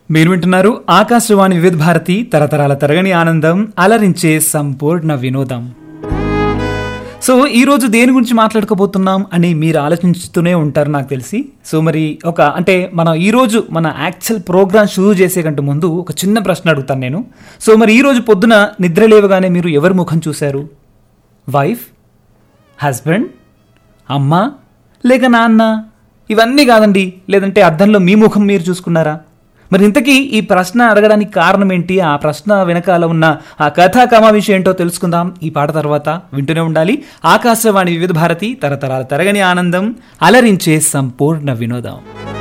మీరు వింటున్నారు ఆకాశవాణి వివిధ భారతి తరతరాల తరగని ఆనందం అలరించే సంపూర్ణ వినోదం సో ఈ రోజు దేని గురించి మాట్లాడుకోబోతున్నాం అని మీరు ఆలోచించుతూనే ఉంటారు నాకు తెలిసి సో మరి ఒక అంటే మనం ఈ రోజు మన యాక్చువల్ ప్రోగ్రామ్ షురూ చేసే కంటే ముందు ఒక చిన్న ప్రశ్న అడుగుతాను నేను సో మరి ఈ రోజు పొద్దున నిద్ర లేవగానే మీరు ఎవరి ముఖం చూశారు వైఫ్ హస్బెండ్ అమ్మ లేక నాన్న ఇవన్నీ కాదండి లేదంటే అద్దంలో మీ ముఖం మీరు చూసుకున్నారా మరి ఇంతకీ ఈ ప్రశ్న అడగడానికి కారణం ఏంటి ఆ ప్రశ్న వెనకాల ఉన్న ఆ కథా కమావిషయం ఏంటో తెలుసుకుందాం ఈ పాట తర్వాత వింటూనే ఉండాలి ఆకాశవాణి వివిధ భారతి తరతరాల తరగని ఆనందం అలరించే సంపూర్ణ వినోదం